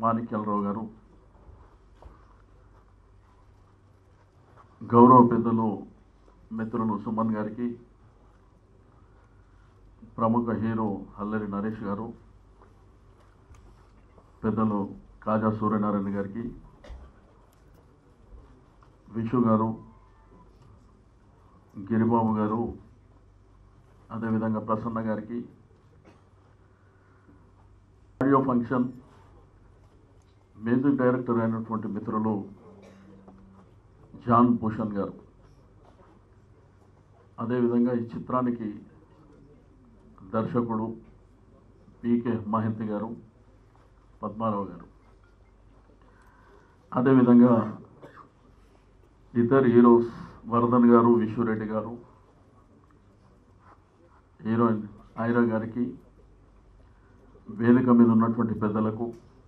మాణిక్యాలరావు గారు గౌరవ పెద్దలు మిత్రులు సుమన్ గారికి ప్రముఖ హీరో అల్లరి నరేష్ గారు పెద్దలు కాజా సూర్యనారాయణ గారికి విషు గారు గిరిబాబు గారు అదేవిధంగా ప్రసన్న గారికి ఆడియో ఫంక్షన్ మ్యూజిక్ డైరెక్టర్ అయినటువంటి మిత్రులు జాన్ భూషణ్ గారు అదేవిధంగా ఈ చిత్రానికి దర్శకుడు పీకే మహంతి గారు పద్మారావు గారు అదేవిధంగా ఇతర హీరోస్ వరదన్ గారు విశ్వరెడ్డి గారు హీరోయిన్ ఐరా గారికి వేదిక మీద ఉన్నటువంటి పెద్దలకు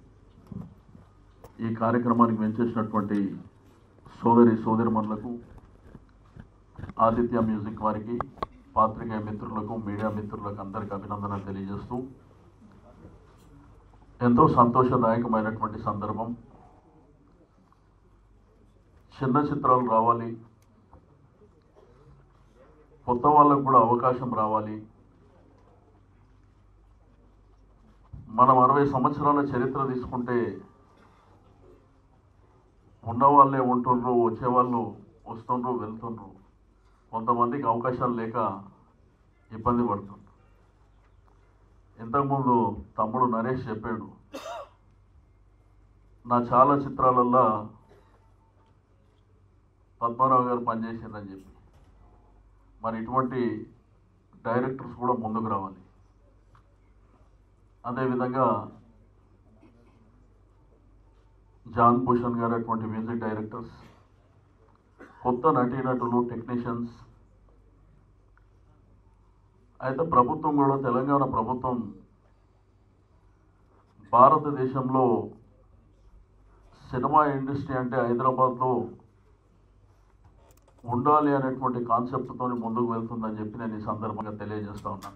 ఈ కార్యక్రమానికి వెంచేసినటువంటి సోదరి సోదరిమణులకు ఆదిత్య మ్యూజిక్ వారికి పాత్రికేయ మిత్రులకు మీడియా మిత్రులకు అందరికీ అభినందనలు తెలియజేస్తూ ఎంతో సంతోషదాయకమైనటువంటి సందర్భం చిన్న చిత్రాలు రావాలి కొత్త వాళ్ళకు కూడా అవకాశం రావాలి మనం అరవై సంవత్సరాల చరిత్ర తీసుకుంటే ఉన్న వాళ్ళే ఉంటుండ్రు వచ్చేవాళ్ళు వస్తుండ్రు వెళ్తుండ్రు కొంతమందికి అవకాశాలు లేక ఇబ్బంది పడుతుండ్రు ఇంతకుముందు తమ్ముడు నరేష్ చెప్పాడు నా చాలా చిత్రాలల్లో పద్మారావు గారు పనిచేసిందని చెప్పి మరి ఇటువంటి డైరెక్టర్స్ కూడా ముందుకు రావాలి అదేవిధంగా జాన్ భూషణ్ గారు అటువంటి మ్యూజిక్ డైరెక్టర్స్ కొత్త నటీనటులు టెక్నీషియన్స్ అయితే ప్రభుత్వం కూడా తెలంగాణ ప్రభుత్వం భారతదేశంలో సినిమా ఇండస్ట్రీ అంటే హైదరాబాద్లో ఉండాలి అనేటువంటి కాన్సెప్ట్తో ముందుకు వెళ్తుందని చెప్పి నేను ఈ సందర్భంగా తెలియజేస్తా ఉన్నాను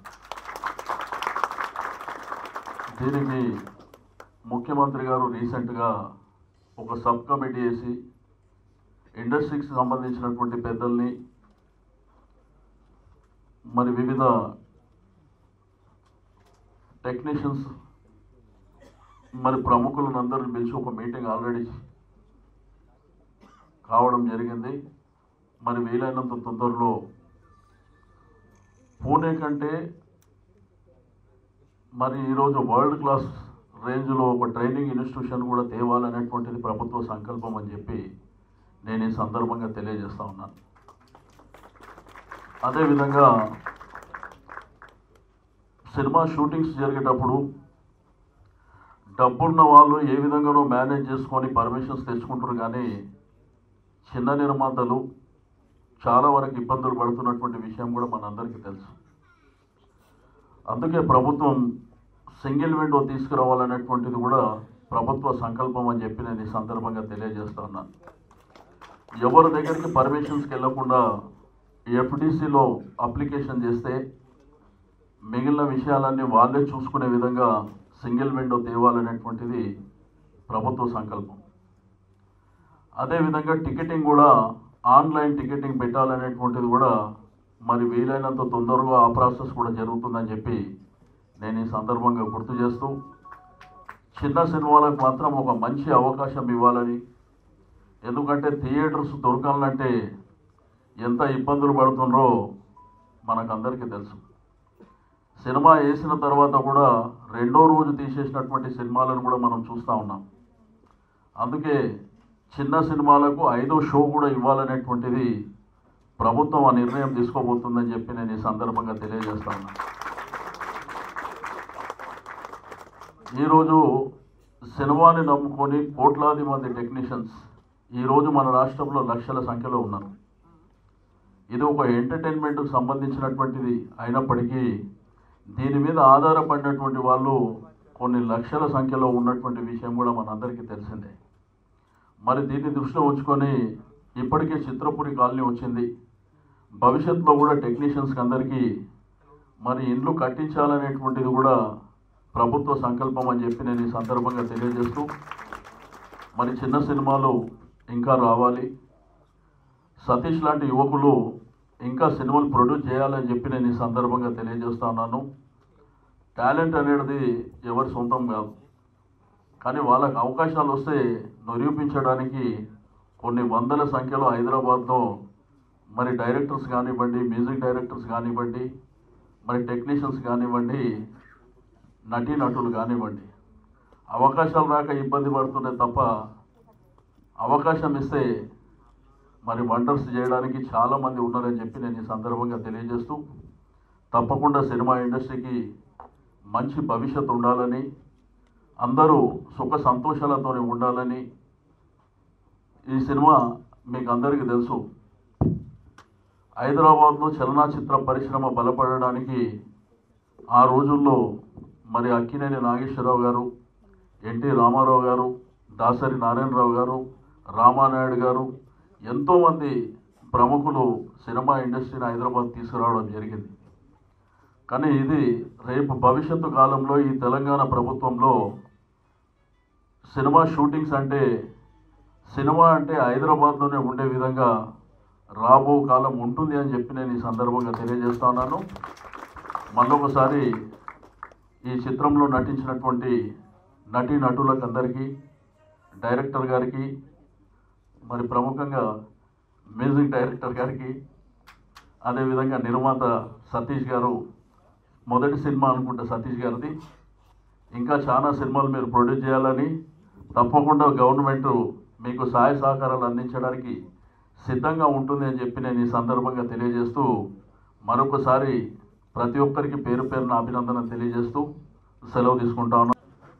దీనికి ముఖ్యమంత్రి గారు రీసెంట్గా ఒక సబ్ కమిటీ వేసి ఇండస్ట్రీకి సంబంధించినటువంటి పెద్దల్ని మరి వివిధ టెక్నీషియన్స్ మరి ప్రముఖులను అందరిని పిలిచి ఒక మీటింగ్ ఆల్రెడీ కావడం జరిగింది మరి వీలైనంత తొందరలో పూణే కంటే మరి ఈరోజు వరల్డ్ క్లాస్ రేంజ్లో ఒక ట్రైనింగ్ ఇన్స్టిట్యూషన్ కూడా తేవాలనేటువంటిది ప్రభుత్వ సంకల్పం అని చెప్పి నేను ఈ సందర్భంగా తెలియజేస్తా ఉన్నాను అదేవిధంగా సినిమా షూటింగ్స్ జరిగేటప్పుడు డబ్బున్న వాళ్ళు ఏ విధంగానో మేనేజ్ చేసుకొని పర్మిషన్స్ తెచ్చుకుంటారు కానీ చిన్న నిర్మాతలు చాలా వరకు ఇబ్బందులు పడుతున్నటువంటి విషయం కూడా మనందరికీ తెలుసు అందుకే ప్రభుత్వం సింగిల్ విండో తీసుకురావాలనేటువంటిది కూడా ప్రభుత్వ సంకల్పం అని చెప్పి నేను ఈ సందర్భంగా తెలియజేస్తా ఉన్నాను ఎవరి దగ్గరికి పర్మిషన్స్కి వెళ్లకుండా ఎఫ్డిసిలో అప్లికేషన్ చేస్తే మిగిలిన విషయాలన్నీ వాళ్ళే చూసుకునే విధంగా సింగిల్ విండో తేవాలనేటువంటిది ప్రభుత్వ సంకల్పం అదేవిధంగా టికెటింగ్ కూడా ఆన్లైన్ టికెటింగ్ పెట్టాలనేటువంటిది కూడా మరి వీలైనంత తొందరగా ఆ ప్రాసెస్ కూడా జరుగుతుందని చెప్పి నేను ఈ సందర్భంగా గుర్తు చేస్తూ చిన్న సినిమాలకు మాత్రం ఒక మంచి అవకాశం ఇవ్వాలని ఎందుకంటే థియేటర్స్ దొరకాలంటే ఎంత ఇబ్బందులు పడుతుండ్రో మనకందరికీ తెలుసు సినిమా వేసిన తర్వాత కూడా రెండో రోజు తీసేసినటువంటి సినిమాలను కూడా మనం చూస్తూ ఉన్నాం అందుకే చిన్న సినిమాలకు ఐదో షో కూడా ఇవ్వాలనేటువంటిది ప్రభుత్వం ఆ నిర్ణయం తీసుకోబోతుందని చెప్పి నేను ఈ సందర్భంగా తెలియజేస్తా ఉన్నాను ఈరోజు సినిమాని నమ్ముకొని కోట్లాది మంది టెక్నీషియన్స్ ఈరోజు మన రాష్ట్రంలో లక్షల సంఖ్యలో ఉన్నారు ఇది ఒక ఎంటర్టైన్మెంట్కు సంబంధించినటువంటిది అయినప్పటికీ దీని మీద ఆధారపడినటువంటి వాళ్ళు కొన్ని లక్షల సంఖ్యలో ఉన్నటువంటి విషయం కూడా మనందరికీ తెలిసిందే మరి దీన్ని దృష్టిలో ఉంచుకొని ఇప్పటికే చిత్రపురి కాలనీ వచ్చింది భవిష్యత్తులో కూడా టెక్నీషియన్స్కి అందరికీ మరి ఇండ్లు కట్టించాలనేటువంటిది కూడా ప్రభుత్వ సంకల్పం అని చెప్పి నేను ఈ సందర్భంగా తెలియజేస్తూ మరి చిన్న సినిమాలు ఇంకా రావాలి సతీష్ లాంటి యువకులు ఇంకా సినిమాలు ప్రొడ్యూస్ చేయాలని చెప్పి నేను ఈ సందర్భంగా తెలియజేస్తా ఉన్నాను టాలెంట్ అనేది ఎవరి సొంతం కాదు కానీ వాళ్ళకి అవకాశాలు వస్తే నిరూపించడానికి కొన్ని వందల సంఖ్యలో హైదరాబాద్లో మరి డైరెక్టర్స్ కానివ్వండి మ్యూజిక్ డైరెక్టర్స్ కానివ్వండి మరి టెక్నీషియన్స్ కానివ్వండి నటీనటులు కానివ్వండి అవకాశాలు రాక ఇబ్బంది పడుతుండే తప్ప అవకాశం ఇస్తే మరి వండర్స్ చేయడానికి చాలామంది ఉన్నారని చెప్పి నేను ఈ సందర్భంగా తెలియజేస్తూ తప్పకుండా సినిమా ఇండస్ట్రీకి మంచి భవిష్యత్తు ఉండాలని అందరూ సుఖ సంతోషాలతో ఉండాలని ఈ సినిమా మీకు అందరికీ తెలుసు హైదరాబాద్లో చలనచిత్ర పరిశ్రమ బలపడడానికి ఆ రోజుల్లో మరి అక్కినేని నాగేశ్వరరావు గారు ఎన్టీ రామారావు గారు దాసరి నారాయణరావు గారు రామానాయుడు గారు ఎంతోమంది ప్రముఖులు సినిమా ఇండస్ట్రీని హైదరాబాద్ తీసుకురావడం జరిగింది కానీ ఇది రేపు భవిష్యత్తు కాలంలో ఈ తెలంగాణ ప్రభుత్వంలో సినిమా షూటింగ్స్ అంటే సినిమా అంటే హైదరాబాద్లోనే ఉండే విధంగా రాబో కాలం ఉంటుంది అని చెప్పి నేను ఈ సందర్భంగా తెలియజేస్తా ఉన్నాను మళ్ళొకసారి ఈ చిత్రంలో నటించినటువంటి నటీ నటులకు అందరికీ డైరెక్టర్ గారికి మరి ప్రముఖంగా మ్యూజిక్ డైరెక్టర్ గారికి అదేవిధంగా నిర్మాత సతీష్ గారు మొదటి సినిమా అనుకుంటా సతీష్ గారిది ఇంకా చాలా సినిమాలు మీరు ప్రొడ్యూస్ చేయాలని తప్పకుండా గవర్నమెంట్ మీకు సహాయ సహకారాలు అందించడానికి సిద్ధంగా ఉంటుంది అని చెప్పి నేను ఈ సందర్భంగా తెలియజేస్తూ మరొకసారి ప్రతి ఒక్కరికి పేరు పేరున అభినందన తెలియజేస్తూ సెలవు తీసుకుంటా ఉన్నాను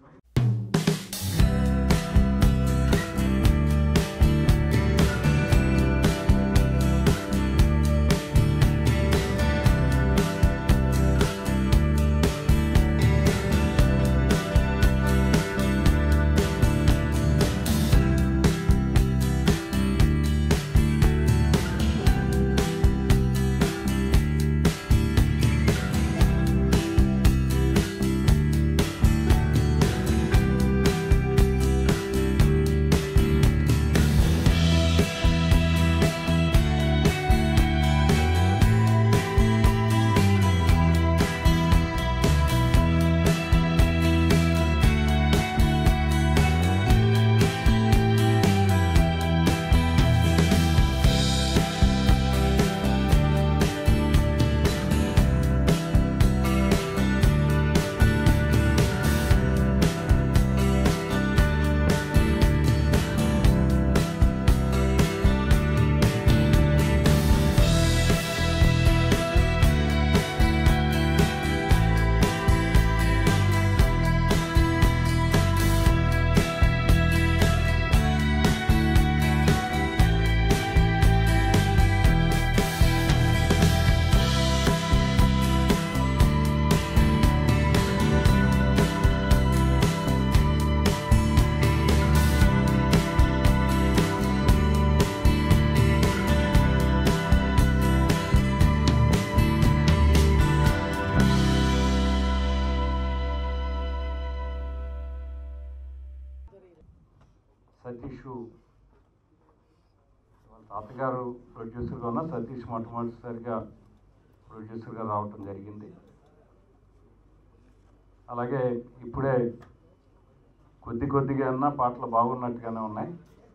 సతీష్ వాళ్ళ తాతగారు ప్రొడ్యూసర్గా ఉన్న సతీష్ మొట్టమొదటిసారిగా ప్రొడ్యూసర్గా రావటం జరిగింది అలాగే ఇప్పుడే కొద్ది కొద్దిగా అన్నా పాటలు బాగున్నట్టుగానే ఉన్నాయి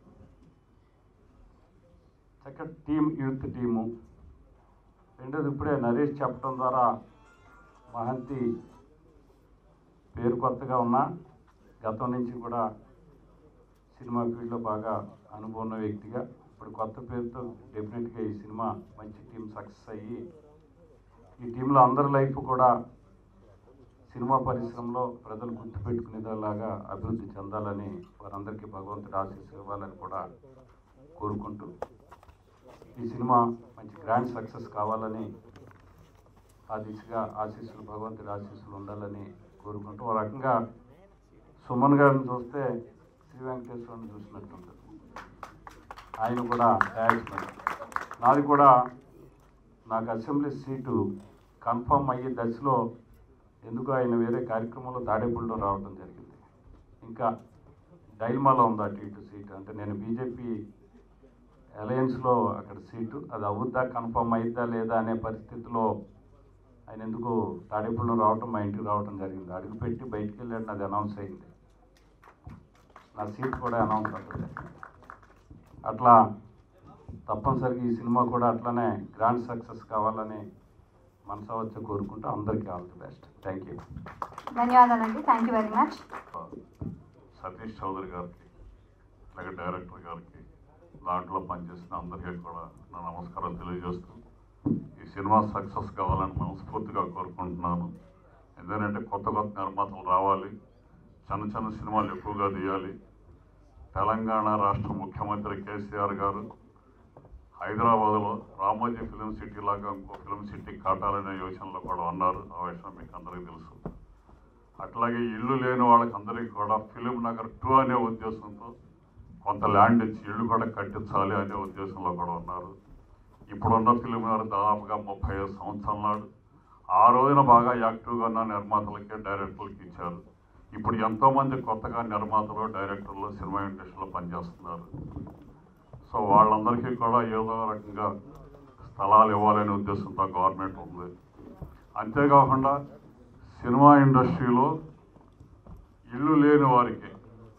చక్కటి టీం యూత్ టీము రెండోది ఇప్పుడే నరేష్ చెప్పడం ద్వారా మహంతి పేరు కొత్తగా ఉన్నా గతం నుంచి కూడా సినిమా ఫీల్డ్లో బాగా అనుభవం ఉన్న వ్యక్తిగా ఇప్పుడు కొత్త పేరుతో డెఫినెట్గా ఈ సినిమా మంచి టీం సక్సెస్ అయ్యి ఈ టీంలో అందరి లైఫ్ కూడా సినిమా పరిశ్రమలో ప్రజలు గుర్తుపెట్టుకునేలాగా అభివృద్ధి చెందాలని వారందరికీ భగవంతుడు ఆశీస్సులు ఇవ్వాలని కూడా కోరుకుంటూ ఈ సినిమా మంచి గ్రాండ్ సక్సెస్ కావాలని ఆ దిశగా ఆశీస్సులు భగవంతుడి ఆశీస్సులు ఉండాలని కోరుకుంటూ ఒక రకంగా సుమన్ గారిని చూస్తే శ్రీ వెంకటేశ్వరుని చూసినట్టు ఉంటుంది ఆయన కూడా థ్యాంక్స్ మేడం నాది కూడా నాకు అసెంబ్లీ సీటు కన్ఫర్మ్ అయ్యే దశలో ఎందుకు ఆయన వేరే కార్యక్రమంలో తాడేపల్లిలో రావడం జరిగింది ఇంకా డైల్మాలో ఉంది అటు ఇటు సీటు అంటే నేను బీజేపీ అలయన్స్లో అక్కడ సీటు అది అవుద్దా కన్ఫర్మ్ అయిద్దా లేదా అనే పరిస్థితిలో ఆయన ఎందుకు తాడేపల్లిలో రావటం మా ఇంటికి రావటం జరిగింది అడుగు పెట్టి బయటికి వెళ్ళాడు అది అనౌన్స్ అయింది నా సీట్ కూడా అనౌన్స్ అవుతుంది అట్లా తప్పనిసరిగా ఈ సినిమా కూడా అట్లనే గ్రాండ్ సక్సెస్ కావాలని మనసా వచ్చి కోరుకుంటూ అందరికీ all the best thank you ధన్యవాదాలండి thank you very much Satish Chowdary గారికి అలాగే డైరెక్టర్ గారికి దాంట్లో పనిచేసిన అందరికీ కూడా నా నమస్కారం తెలియజేస్తూ ఈ సినిమా సక్సెస్ కావాలని మనస్ఫూర్తిగా కోరుకుంటున్నాను ఎందుకంటే కొత్త కొత్త నిర్మాతలు రావాలి చిన్న చిన్న సినిమాలు ఎక్కువగా తీయాలి తెలంగాణ రాష్ట్ర ముఖ్యమంత్రి కేసీఆర్ గారు హైదరాబాద్లో రామోజీ ఫిలిం సిటీ లాగా ఇంకో ఫిలిం సిటీ కట్టాలనే యోచనలో కూడా ఉన్నారు ఆ విషయం మీకు అందరికీ తెలుసు అట్లాగే ఇల్లు లేని వాళ్ళకి అందరికీ కూడా ఫిలిం నగర్ టూ అనే ఉద్దేశంతో కొంత ల్యాండ్ ఇచ్చి ఇల్లు కూడా కట్టించాలి అనే ఉద్దేశంలో కూడా ఉన్నారు ఇప్పుడున్న ఫిలిం నగర్ దాదాపుగా ముప్పై ఐదు సంవత్సరాల నాడు ఆ రోజున బాగా యాక్టివ్గా ఉన్న నిర్మాతలకి డైరెక్టర్లకి ఇచ్చారు ఇప్పుడు ఎంతోమంది కొత్తగా నిర్మాతలు డైరెక్టర్లు సినిమా ఇండస్ట్రీలో పనిచేస్తున్నారు సో వాళ్ళందరికీ కూడా ఏదో రకంగా స్థలాలు ఇవ్వాలనే ఉద్దేశంతో గవర్నమెంట్ ఉంది అంతేకాకుండా సినిమా ఇండస్ట్రీలో ఇల్లు లేని వారికి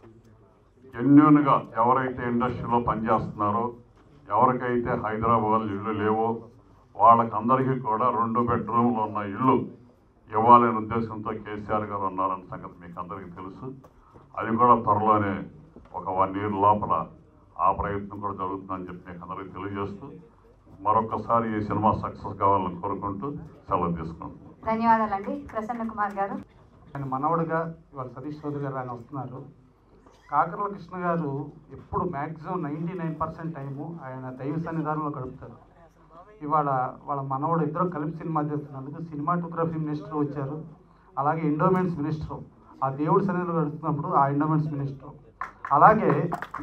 జెన్యున్గా ఎవరైతే ఇండస్ట్రీలో పనిచేస్తున్నారో ఎవరికైతే హైదరాబాద్ ఇల్లు లేవో వాళ్ళకందరికీ కూడా రెండు బెడ్రూమ్లు ఉన్న ఇల్లు ఇవ్వాలనే ఉద్దేశంతో కేసీఆర్ గారు ఉన్నారన్న సంగతి మీకు అందరికీ తెలుసు అది కూడా త్వరలోనే ఒక వన్ ఇయర్ లోపల ఆ ప్రయత్నం కూడా జరుగుతుందని చెప్పి మీకు అందరికీ తెలియజేస్తూ మరొకసారి ఈ సినిమా సక్సెస్ కావాలని కోరుకుంటూ సెలవు తీసుకుంటున్నాను ధన్యవాదాలండి ప్రసన్న కుమార్ గారు ఆయన మనవడుగా ఇవాళ సతీష్ చౌదరి గారు ఆయన వస్తున్నారు కాకర్ల కృష్ణ గారు ఎప్పుడు maximum ninety nine percent time ఆయన దైవ సన్నిధానంలో గడుపుతారు ఇవాళ వాళ్ళ మనవడు ఇద్దరు కలిపి సినిమా చేస్తున్నందుకు సినిమాటోగ్రఫీ మినిస్టర్ వచ్చారు అలాగే ఎండోమెంట్స్ మినిస్టర్ ఆ దేవుడి సన్నిధిలో గడుపుతున్నప్పుడు ఆ ఎండోమెంట్స్ మినిస్టర్ అలాగే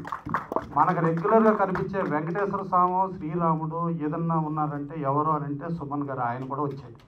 మనకు రెగ్యులర్గా కనిపించే వెంకటేశ్వర స్వామి శ్రీరాముడు ఏదన్నా ఉన్నారంటే ఎవరు అని అంటే సుమన్ గారు ఆయన కూడా వచ్చాడు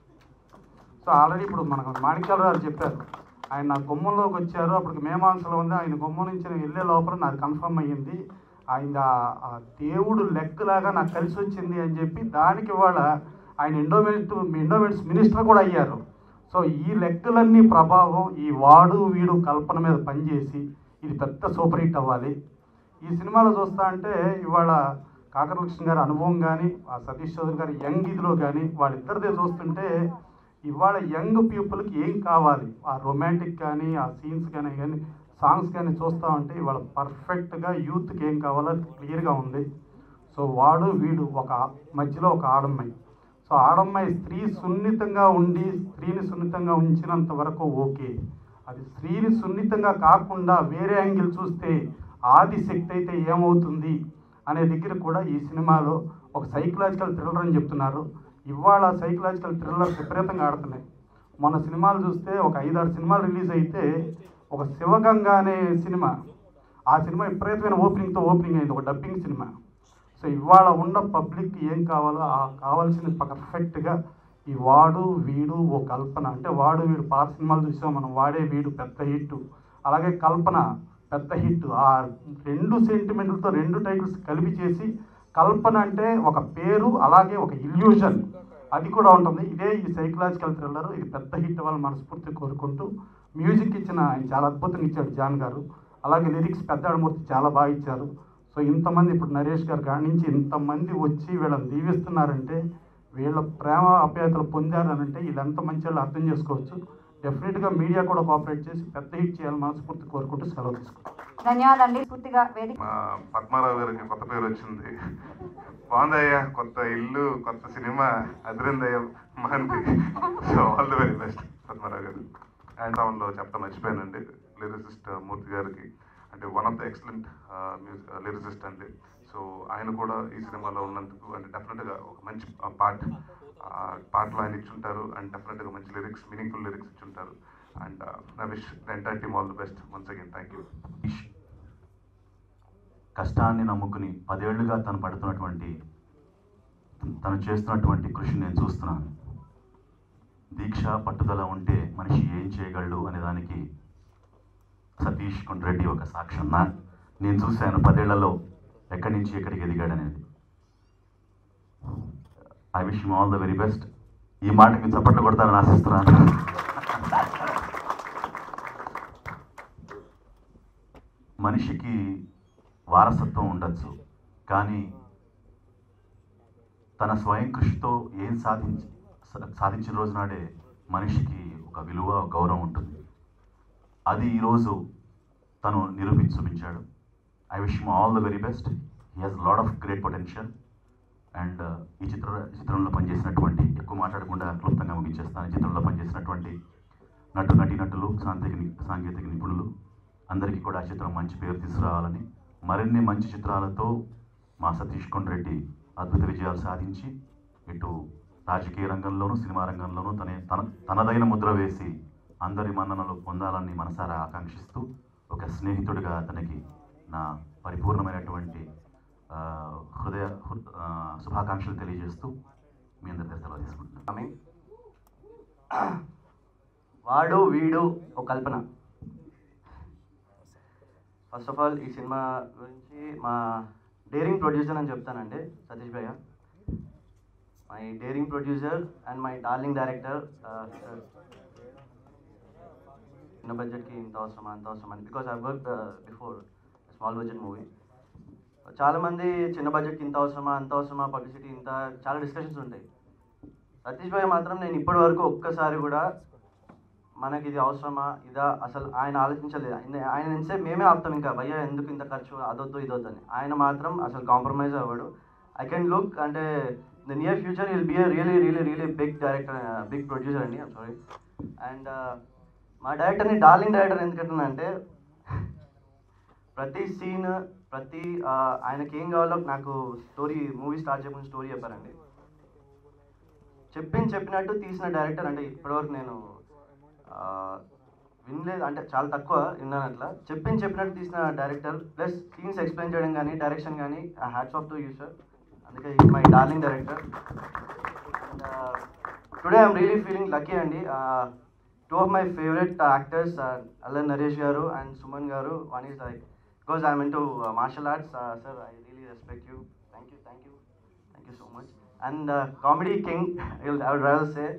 సో ఆల్రెడీ ఇప్పుడు మనకు మాణిక్యాల గారు చెప్పారు ఆయన నా గుమ్మంలోకి వచ్చారు అప్పటికి మేమాంసలో ఉంది ఆయన గుమ్మం నుంచి నేను వెళ్ళే లోపల నాది కన్ఫర్మ్ అయ్యింది ఆయన ఆ- ఆ దేవుడు లెక్కలాగా నాకు కలిసి వచ్చింది అని చెప్పి దానికి ఇవాళ ఆయన ఎండోమెంట్ ఎండోమెంట్స్ మినిస్టర్ కూడా అయ్యారు సో ఈ లెక్కలన్నీ ప్రభావం ఈ వాడు వీడు కల్పన మీద పనిచేసి ఇది పెద్ద సూపర్ హిట్ అవ్వాలి ఈ సినిమాలో చూస్తా అంటే ఇవాళ కాకరలక్ష్మి గారి అనుభవం కానీ ఆ సతీష్ చౌదరి గారి యంగ్ ఇదిలో కానీ వాళ్ళిద్దరిదే చూస్తుంటే ఇవాళ యంగ్ పీపుల్కి ఏం కావాలి ఆ రొమాంటిక్ కానీ ఆ సీన్స్ కానీ కానీ సాంగ్స్ కానీ చూస్తూ ఉంటే ఇవాళ పర్ఫెక్ట్గా యూత్కి ఏం కావాలో క్లియర్గా ఉంది సో వాడు వీడు ఒక మధ్యలో ఒక ఆడమ్మాయి సో ఆడమ్మాయి స్త్రీ సున్నితంగా ఉండి స్త్రీని సున్నితంగా ఉంచినంత వరకు ఓకే అది స్త్రీని సున్నితంగా కాకుండా వేరే యాంగిల్ చూస్తే ఆది శక్తి అయితే ఏమవుతుంది అనే దగ్గర కూడా ఈ సినిమాలో ఒక సైకలాజికల్ థ్రిల్లర్ అని చెప్తున్నారు ఇవాళ సైకలాజికల్ థ్రిల్లర్ విపరీతంగా ఆడుతున్నాయి మొన్న సినిమాలు చూస్తే ఒక ఐదారు సినిమాలు రిలీజ్ అయితే ఒక శివగంగ అనే సినిమా ఆ సినిమా విపరీతమైన ఓపెనింగ్తో ఓపెనింగ్ అయింది ఒక డబ్బింగ్ సినిమా సో ఇవాళ ఉన్న పబ్లిక్ ఏం కావాలో ఆ కావాల్సిన పర్ఫెక్ట్గా ఈ వాడు వీడు ఓ కల్పన అంటే వాడు వీడు పాత సినిమాలు చూసాం మనం వాడే వీడు పెద్ద హిట్ అలాగే కల్పన పెద్ద హిట్ ఆ రెండు సెంటిమెంట్లతో రెండు టైటిల్స్ కలిపి చేసి కల్పన అంటే ఒక పేరు అలాగే ఒక ఇల్యూజన్ అది కూడా ఉంటుంది ఇదే ఈ సైకలాజికల్ థ్రిల్లర్ ఇది పెద్ద హిట్ వాళ్ళని మనస్ఫూర్తి కోరుకుంటూ మ్యూజిక్ ఇచ్చిన ఆయన చాలా అద్భుతంగా ఇచ్చాడు జాన్ గారు అలాగే లిరిక్స్ పెద్దాడమూర్తి చాలా బాగా ఇచ్చారు సో ఇంతమంది ఇప్పుడు నరేష్ గారు కాడి నుంచి ఇంతమంది వచ్చి వీళ్ళని దీవిస్తున్నారంటే వీళ్ళ ప్రేమ అప్యాయతలు పొందారనంటే వీళ్ళంత మంచి వాళ్ళు అర్థం చేసుకోవచ్చు డెఫినెట్గా మీడియా కూడా కోఆపరేట్ చేసి పెద్ద హిట్ చేయాలని మనస్ఫూర్తి కోరుకుంటూ సెలవు తీసుకుంటాం ధన్యవాదాలండి పూర్తిగా వేదిక మా పద్మారావు గారికి కొత్త పేరు వచ్చింది బాగుందయ్యా కొత్త ఇల్లు కొత్త సినిమా అదిరిందయ్యా Mahanti so all the very best Padmarao గారు అండ్ టౌన్లో చెప్తా మర్చిపోయానండి లిరిసిస్ట్ మూర్తి గారికి అంటే one of the excellent lyricist అండి సో ఆయన కూడా ఈ సినిమాలో ఉన్నందుకు అంటే డెఫినెట్గా ఒక మంచి పార్ట్ పాటలు ఆయన ఇచ్చుంటారు అండ్ డెఫినెట్గా మంచి లిరిక్స్ మీనింగ్ఫుల్ లిరిక్స్ ఇచ్చుంటారు అండ్ నా wish the entire team all the best once again thank you కష్టాన్ని నమ్ముకుని పదేళ్లుగా తను పడుతున్నటువంటి తను చేస్తున్నటువంటి కృషి నేను చూస్తున్నాను దీక్ష దీక్ష పట్టుదల ఉంటే మనిషి ఏం చేయగలడు అనే దానికి సతీష్ కొండ్రెడ్డి ఒక సాక్ష్యం నా నేను చూశాను పదేళ్లలో ఎక్కడి నుంచి ఎక్కడికి ఎదిగాడు అనేది I wish all the very best ఈ మాటకి చప్పట్లు కొడతారని ఆశిస్తున్నాను మనిషికి వారసత్వం ఉండొచ్చు కానీ తన స్వయం కృషితో ఏం సాధించి సా- సాధించిన రోజు నాడే మనిషికి ఒక విలువ గౌరవం ఉంటుంది అది ఈరోజు తను నిరూపించి చూపించాడు I wish all the very best he has lot of great potential and ఈ చిత్ర చిత్రంలో పనిచేసినటువంటి ఎక్కువ మాట్లాడకుండా క్లుప్తంగా ముగించేస్తాను ఈ చిత్రంలో పనిచేసినటువంటి నటు నటీనటులు సాంకేతిక సాంకేతిక నిపుణులు అందరికీ కూడా ఆ చిత్రం మంచి పేరు తీసుకురావాలని మరిన్ని మంచి చిత్రాలతో మా సతీష్ కొండ్రెడ్డి అద్భుత విజయాలు సాధించి ఇటు రాజకీయ రంగంలోనూ సినిమా రంగంలోనూ తన తన తనదైన ముద్ర వేసి అందరి మన్ననలు పొందాలని మనసారా ఆకాంక్షిస్తూ ఒక స్నేహితుడిగా అతనికి నా పరిపూర్ణమైనటువంటి ఆ, హృదయ హృ- ఆ, శుభాకాంక్షలు తెలియజేస్తూ మీ అందరి దగ్గర సెలవు తీసుకుంటున్నాను కమింగ్ వాడు వీడు ఒక కల్పన ఫస్ట్ ఆఫ్ ఆల్ ఈ సినిమా గురించి మా డేరింగ్ ప్రొడ్యూసర్ అని చెప్తానండి సతీష్ భయ్య my daring producer and my darling director చిన్న బడ్జెట్కి ఇంత అవసరమా అంత అవసరమా అని because I work before small budget movie చాలామంది చిన్న బడ్జెట్కి ఇంత అవసరమా అంత అవసరమా పబ్లిసిటీ ఇంత చాలా డిస్కషన్స్ ఉంటాయి సతీష్ భాయ్ మాత్రం నేను ఇప్పటి వరకు ఒక్కసారి కూడా మనకి ఇది అవసరమా ఇదా అసలు ఆయన ఆలోచించలేదు ఆయన ఆయన నుంచే మేమే ఆపుతాం ఇంకా భయ్య ఎందుకు ఇంత ఖర్చు అదొద్దు ఇదొద్దు అని ఆయన మాత్రం అసలు కాంప్రమైజ్ అవ్వడు ఐ కెన్ లుక్ అంటే the near future will be a really really really big director big producer అండి ఐమ్ సారీ అండ్ మా డైరెక్టర్ని డార్లింగ్ డైరెక్టర్ ఎందుకంటున్నానంటే ప్రతి సీన్ ప్రతి ఆ, ఆయనకి ఏం కావాలో నాకు స్టోరీ మూవీ స్టార్ట్ చేయకుండా స్టోరీ చెప్పారండి చెప్పింది చెప్పినట్టు తీసిన డైరెక్టర్ అంటే ఇప్పటివరకు నేను ఆ, వినలేదు అంటే చాలా తక్కువ విన్నాను అట్లా చెప్పింది చెప్పినట్టు తీసిన డైరెక్టర్ ప్లస్ సీన్స్ ఎక్స్ప్లెయిన్ చేయడం కానీ డైరెక్షన్ కానీ hats off to you sir అందుకే my darling director today I'm really feeling lucky అండి two of my favourite actors Allari Naresh గారు అండ్ సుమన్ గారు one is like because I'm in to martial arts sir I really respect you thank you thank you thank you so much and comedy king I would rather say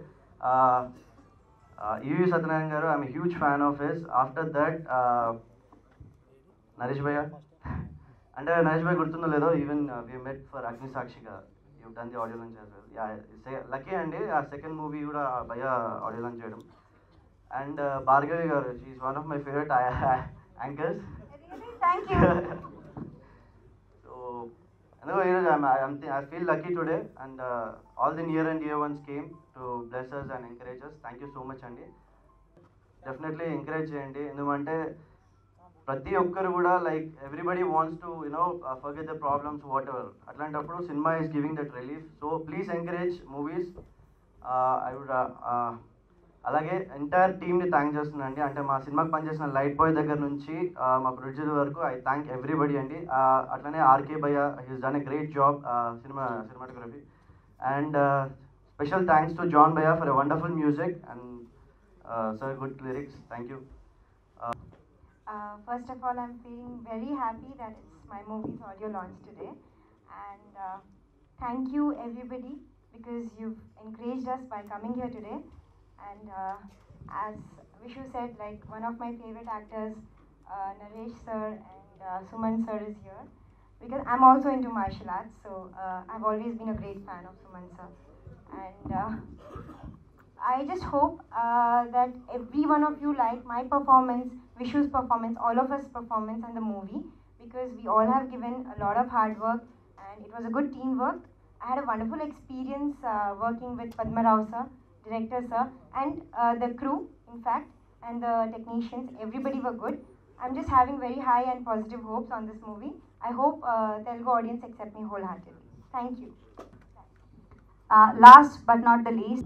EV Satyanarayana గారు I'm huge fan of his after that Naresh భయ్య అంటే నరేష్ భాయ్ గుర్తుందో లేదో even we met for అగ్ని సాక్షిగా you done the audio launch lucky అండి ఆ second movie కూడా భయ్య ఆడియో లాంచ్ చేయడం అండ్ భార్గవి గారు she's one of my favourite anchors Really? Thank you. So ఎందుకో ఈరోజు I feel lucky today and all the near and year ones came to blessers and encouragers thank you so much అండి definitely encourage చేయండి ఎందుకంటే ప్రతి ఒక్కరు కూడా like everybody wants to you know forget the problems what whatever అట్లాంటప్పుడు cinema is giving that relief so please encourage movies I would అలాగే entire టీమ్ని thank చేస్తున్నానండి అంటే మా సినిమాకి పనిచేసిన లైట్ బాయ్ దగ్గర నుంచి ఆ, మా ప్రొడ్యూసర్ వరకు ఐ థ్యాంక్ ఎవ్రీబడి అండి ఆ, అట్లనే ఆర్కే భయ్య he's done a great job cinema cinematography and special thanks to John భయ్య for a wonderful music and sir good lyrics thank you Uh, first of all, I'm feeling very happy that it's my movie's audio launch today. And uh, thank you, everybody, because you've encouraged us by coming here today. And uh, as Vishu said, like one of my favorite actors, uh, Naresh sir and uh, Suman sir is here. Because I'm also into martial arts, so uh, I've always been a great fan of Suman sir. And uh, I just hope uh, that every one of you like my performance, Vishu's performance, all of us' performance and the movie because we all have given a lot of hard work and it was a good teamwork. I had a wonderful experience uh, working with Padma Rao sir, director sir, and uh, the crew, in fact, and the technicians. Everybody were good. I'm just having very high and positive hopes on this movie. I hope uh, Telugu audience accept me wholeheartedly. Thank you. Uh, last but not the least,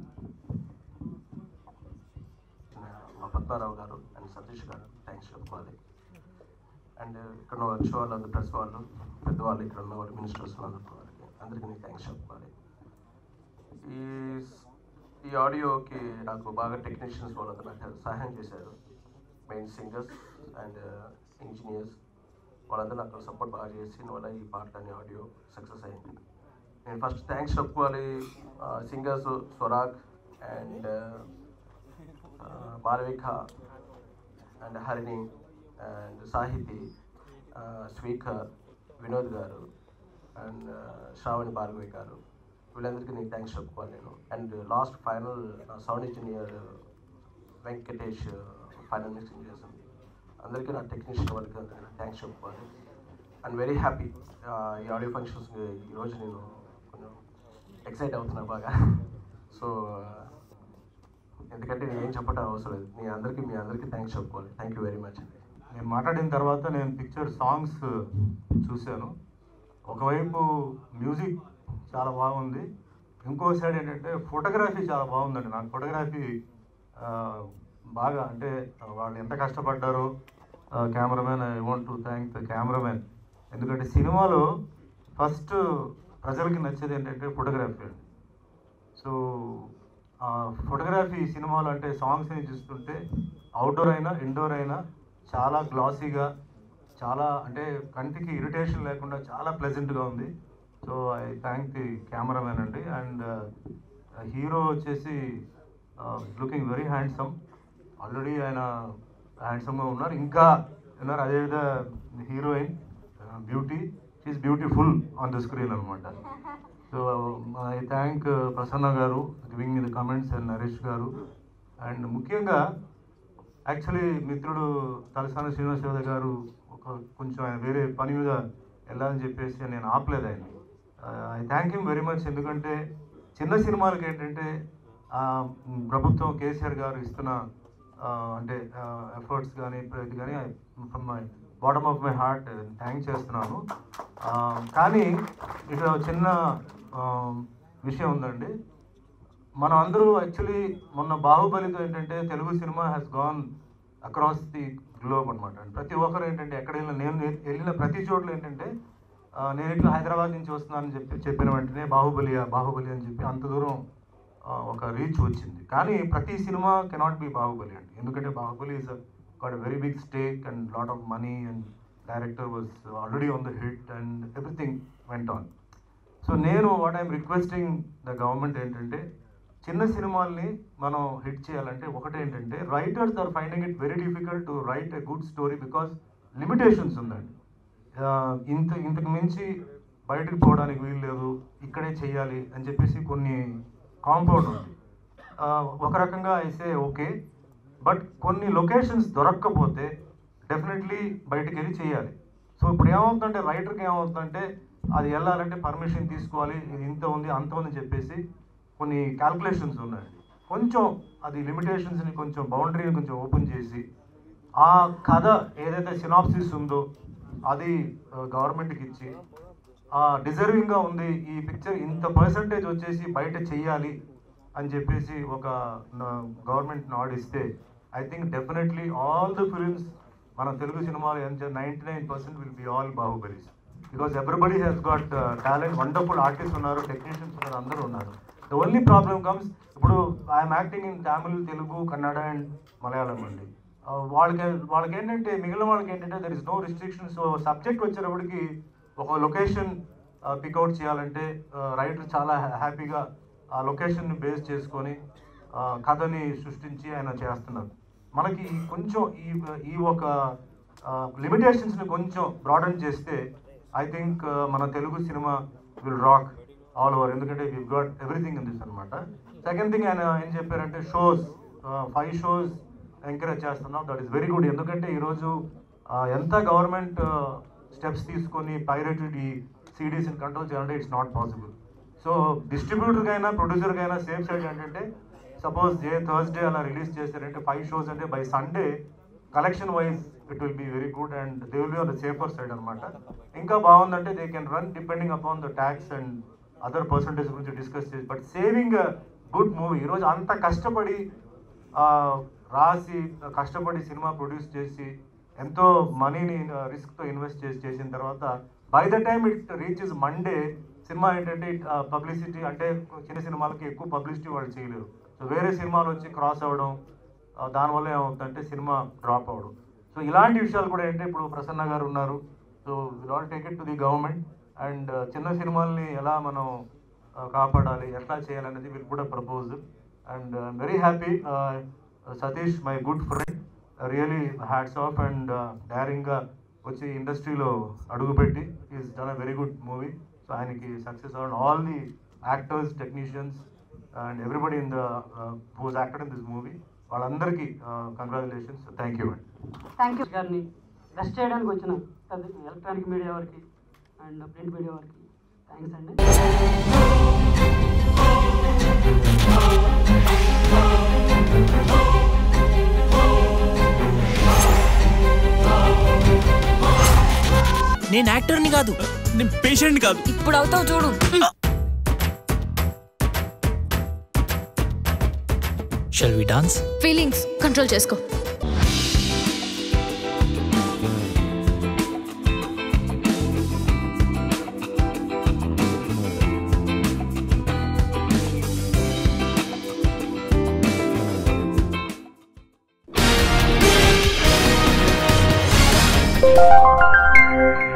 మా పద్మారావు గారు and Satish గారు thanks చెప్పుకోవాలి and ఇక్కడ ఉన్న వచ్చే వాళ్ళు press వాళ్ళు పెద్దవాళ్ళు ఇక్కడ ఉన్న వాళ్ళు మినిస్టర్స్ అందరికీ అందరికీ థ్యాంక్స్ చెప్పుకోవాలి ఈ ఈ ఆడియోకి నాకు బాగా టెక్నీషియన్స్ వాళ్ళందరూ నాకు సహాయం చేశారు మెయిన్ సింగర్స్ అండ్ ఇంజనీర్స్ వాళ్ళందరూ నాకు సపోర్ట్ బాగా చేసిన వల్ల ఈ పాట అనే ఆడియో సక్సెస్ అయింది నేను ఫస్ట్ థ్యాంక్స్ చెప్పుకోవాలి singers Swarag and Malavika and Harini and Sahiti Sweekar Vinod గారు అండ్ శ్రావణి భార్గవి గారు వీళ్ళందరికీ నేను థ్యాంక్స్ చెప్పుకోవాలి నేను and last final sound engineer Venkatesh final mixing చేసింది అందరికీ నా టెక్నీషియన్ వాళ్ళకి అందరికీ థ్యాంక్స్ చెప్పుకోవాలి అండ్ వెరీ హ్యాపీ ఈ ఆడియో ఫంక్షన్స్ ఈరోజు నేను కొంచెం ఎక్సైట్ అవుతున్నా బాగా సో ఎందుకంటే నేను ఏం చెప్పడం అవసరం లేదు మీ అందరికీ మీ అందరికీ థ్యాంక్స్ చెప్పుకోవాలి థ్యాంక్ యూ వెరీ మచ్ అండి నేను మాట్లాడిన తర్వాత నేను పిక్చర్ సాంగ్స్ చూశాను ఒకవైపు మ్యూజిక్ చాలా బాగుంది ఇంకో సైడ్ ఏంటంటే ఫోటోగ్రఫీ చాలా బాగుందండి నాకు ఫోటోగ్రఫీ బాగా అంటే వాళ్ళు ఎంత కష్టపడ్డారో cameraman I want to thank the cameraman ఎందుకంటే సినిమాలో ఫస్ట్ ప్రజలకి నచ్చేది ఏంటంటే ఫోటోగ్రఫీ అండి సో ఫోటోగ్రఫీ సినిమాలు అంటే సాంగ్స్ని చూస్తుంటే అవుట్డోర్ అయినా ఇండోర్ అయినా చాలా గ్లాసీగా చాలా అంటే కంటికి ఇరిటేషన్ లేకుండా చాలా ప్లెజెంట్గా ఉంది so I thank the cameraman అండి అండ్ హీరో వచ్చేసి లుకింగ్ వెరీ హ్యాండ్సమ్ ఆల్రెడీ ఆయన హ్యాండ్సమ్గా ఉన్నారు ఇంకా ఉన్నారు అదేవిధంగా heroine beauty she's beautiful on the screen అనమాట సో ఐ థ్యాంక్ ప్రసన్న గారు giving the comments and Naresh గారు అండ్ ముఖ్యంగా యాక్చువల్లీ మిత్రుడు తలసాని శ్రీనివాసరావు గారు ఒక కొంచెం ఆయన వేరే పని మీద వెళ్ళాలని చెప్పేసి నేను ఆపలేదు ఆయన I thank him very much ఎందుకంటే చిన్న సినిమాలకి ఏంటంటే ఆ, ప్రభుత్వం కేసీఆర్ గారు ఇస్తున్న ఆ, అంటే ఎఫర్ట్స్ కానీ ఇది కానీ from my bottom of my heart thank చేస్తున్నాను ఆ, కానీ ఇక్కడ చిన్న ఆ, విషయం ఉందండి మనం అందరూ యాక్చువల్లీ మొన్న బాహుబలితో ఏంటంటే Telugu cinema has gone across the globe అనమాట ప్రతి ఒక్కరు ఏంటంటే ఎక్కడ వెళ్ళినా నేను నేను వెళ్ళిన ప్రతి చోట్ల ఏంటంటే ఆ, నేను ఇట్లా హైదరాబాద్ నుంచి వస్తున్నానని చెప్పి చెప్పిన వెంటనే బాహుబలి బాహుబలి అని చెప్పి అంత దూరం ఆ, ఒక రీచ్ వచ్చింది కానీ ప్రతి సినిమా కెనాట్ బి బాహుబలి అండి ఎందుకంటే Baahubali is got very big stake and lot of money and director was already on the hit and everything went on so నేను what I'm requesting the government ఏంటంటే చిన్న సినిమాల్ని మనం హిట్ చేయాలంటే ఒకటి ఏంటంటే writers are finding it very difficult to write a good story because limitations ఉందండి ఆ, ఇంత ఇంతకు మించి బయటకు పోవడానికి వీలు లేదు ఇక్కడే చేయాలి అని చెప్పేసి కొన్ని కాంపౌండ్ ఉంది ఆ, ఒక రకంగా అయితే ఓకే బట్ కొన్ని లొకేషన్స్ దొరక్కపోతే డెఫినెట్లీ బయటకు వెళ్ళి చేయాలి సో ఇప్పుడు ఏమవుతుందంటే రైటర్కి ఏమవుతుందంటే అది వెళ్ళాలంటే పర్మిషన్ తీసుకోవాలి ఇది ఇంత ఉంది అంత ఉంది అని చెప్పేసి కొన్ని క్యాల్కులేషన్స్ ఉన్నాయి కొంచెం అది లిమిటేషన్స్ని కొంచెం బౌండరీని కొంచెం ఓపెన్ చేసి ఆ కథ ఏదైతే సినాప్సిస్ ఉందో అది గవర్నమెంట్కి ఇచ్చి డిజర్వింగ్గా ఉంది ఈ పిక్చర్ ఇంత పర్సంటేజ్ వచ్చేసి బయట చెయ్యాలి అని చెప్పేసి ఒక గవర్నమెంట్ ఆడిస్తే I think definitely all the films మన తెలుగు సినిమాలు ఎంత ninety nine percent will be all Baahubalis because everybody has got talent wonderful artist ఉన్నారు టెక్నీషియన్స్ ఉన్నారు అందరూ ఉన్నారు ద ఓన్లీ ప్రాబ్లమ్ కమ్స్ ఇప్పుడు I'm acting in Tamil Telugu Kannada and Malayalam అండి ఆ, వాళ్ళకి వాళ్ళకి ఏంటంటే మిగిలిన వాళ్ళకి ఏంటంటే there is no restriction so subject వచ్చేటప్పటికి ఒక లొకేషన్ పికౌట్ చేయాలంటే రైటర్ చాలా హ్యాపీగా ఆ లొకేషన్ని బేస్ చేసుకొని ఆ, కథని సృష్టించి ఆయన చేస్తున్నారు మనకి కొంచెం ఈ ఈ ఒక లిమిటేషన్స్ని కొంచెం బ్రాడన్ చేస్తే ఐ థింక్ మన Telugu cinema will rock all over ఎందుకంటే we got everything in this అనమాట సెకండ్ థింగ్ ఆయన ఏం చెప్పారంటే షోస్ ఫైవ్ షోస్ ఎంకరేజ్ చేస్తున్నాం దట్ ఈస్ వెరీ గుడ్ ఎందుకంటే ఈరోజు ఆ, ఎంత గవర్నమెంట్ స్టెప్స్ తీసుకొని పైరేటెడ్ ఈ సిడీస్ని కంట్రోల్ చేయాలంటే ఇట్స్ నాట్ పాసిబుల్ సో డిస్ట్రిబ్యూటర్కైనా ప్రొడ్యూసర్కైనా సేఫ్ సైడ్ ఏంటంటే సపోజ్ ఏ థర్స్డే అలా రిలీజ్ చేశారంటే ఫైవ్ షోస్ అంటే by Sunday collection wise it will be very good and they will be on the safer side అనమాట ఇంకా బాగుందంటే they can run depending upon the tax and other percentage గురించి discuss చేసి but saving good movie ఈరోజు అంత కష్టపడి ఆ, రాసి కష్టపడి సినిమా ప్రొడ్యూస్ చేసి ఎంతో మనీని రిస్క్తో ఇన్వెస్ట్ చేసి చేసిన తర్వాత by the time it reaches Monday cinema ఏంటంటే పబ్లిసిటీ అంటే చిన్న సినిమాలకి ఎక్కువ పబ్లిసిటీ వాళ్ళు చేయలేరు సో సో వేరే సినిమాలు వచ్చి క్రాస్ అవ్వడం ఆ, దానివల్ల ఏమవుతుందంటే సినిమా డ్రాప్ అవ్వడం సో ఇలాంటి విషయాలు కూడా ఏంటంటే ఇప్పుడు ప్రసన్న గారు ఉన్నారు so will all take it to the government and చిన్న సినిమాల్ని ఎలా మనం ఆ, కాపాడాలి ఎట్లా చేయాలనేది వీళ్ళు కూడా proposal and very happy Satish my good friend really hats off and డైరింగ్గా వచ్చి ఇండస్ట్రీలో అడుగుపెట్టి is done a very good movie so ఆయనకి సక్సెస్ అవ్వడం all the actors technicians and everybody in the whose acted in this movie వాళ్ళందరికీ congratulations thank you అండి thank you గారిని rest చేయడానికి వచ్చిన ఎలక్ట్రానిక్ మీడియా వారికి అండ్ ప్రింట్ మీడియా వారికి thanks అండి నేను యాక్టర్ని కాదు నేను పేషెంట్ కాదు ఇప్పుడు అవుతావు చూడు shall we dance feelings control చేసుకో Thank you.